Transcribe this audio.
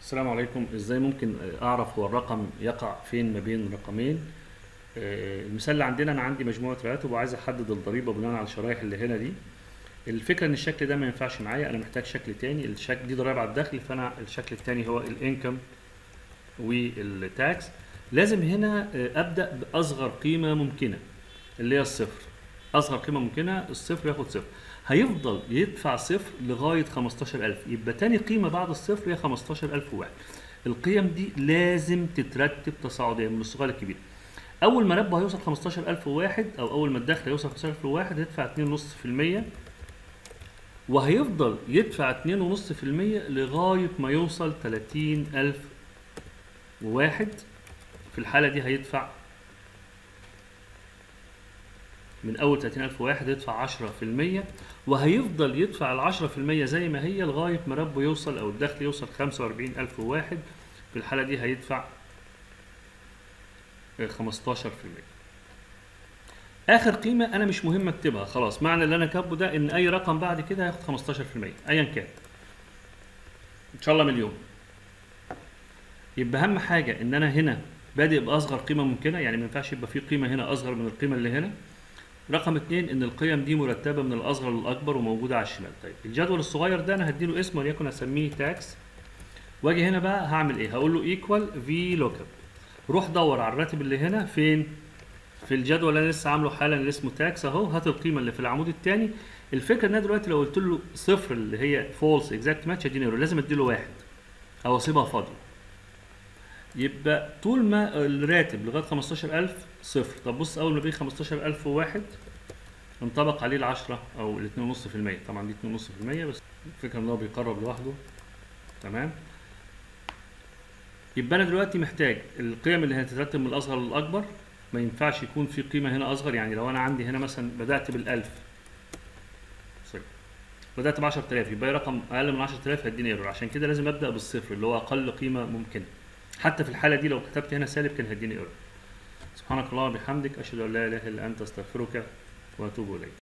السلام عليكم ازاي ممكن اعرف هو الرقم يقع فين ما بين رقمين آه، المثال اللي عندنا انا عندي مجموعه راتب وعايز احدد الضريبه بناء على الشرايح اللي هنا دي الفكره ان الشكل ده ما ينفعش معايا انا محتاج شكل تاني الشكل دي ضرائب على الدخل فانا الشكل التاني هو الانكم والتاكس لازم هنا آه، ابدا باصغر قيمه ممكنه اللي هي الصفر اصغر قيمه ممكنه الصفر ياخد صفر هيفضل يدفع صفر لغايه 15000 يبقى تاني قيمه بعد الصفر هي 15001 القيم دي لازم تترتب تصاعديا من الصغير للكبير اول ما ربه هيوصل 15001 او اول ما الدخل هيوصل 15001 هيدفع 2.5% وهيفضل يدفع 2.5% لغايه ما يوصل 30001 في الحاله دي هيدفع من اول 30000 واحد يدفع 10% وهيفضل يدفع ال 10% زي ما هي لغايه ما ربه يوصل او الدخل يوصل 45000 واحد في الحاله دي هيدفع 15% اخر قيمه انا مش مهم اكتبها خلاص معنى اللي انا كاتبه ده ان اي رقم بعد كده هياخد 15% ايا كان ان شاء الله مليون يبقى اهم حاجه ان انا هنا بادئ باصغر قيمه ممكنه يعني ما ينفعش يبقى في قيمه هنا اصغر من القيمه اللي هنا رقم اتنين ان القيم دي مرتبه من الاصغر للاكبر وموجوده على الشمال طيب الجدول الصغير ده انا هديله اسم وليكن اسميه تاكس واجي هنا بقى هعمل ايه هقول له ايكوال في لوك اب روح دور على الراتب اللي هنا فين في الجدول اللي انا لسه عامله حالا اللي اسمه تاكس اهو هات القيمه اللي في العمود الثاني الفكره ان انا دلوقتي لو قلت له صفر اللي هي فولس اكزاكت ماتش اديني ايرور لازم اديله واحد او اسيبها فاضيه يبقى طول ما الراتب لغايه 15000 صفر طب بص اول ما بيجي 15000 وواحد انطبق عليه ال 10 او ال 2.5% طبعا دي 2.5% بس الفكره ان هو بيقرب لوحده تمام يبقى انا دلوقتي محتاج القيم اللي هتترتب من الاصغر للاكبر ما ينفعش يكون في قيمه هنا اصغر يعني لو انا عندي هنا مثلا بدات بال1000 سوري بدات ب 10000 يبقى رقم اقل من 10000 هيديني ايرور عشان كده لازم ابدا بالصفر اللي هو اقل قيمه ممكنه حتى في الحاله دي لو كتبت هنا سالب كان هيديني ايرور سبحانك اللهم وبحمدك اشهد ان لا اله الا انت استغفرك واتوب اليك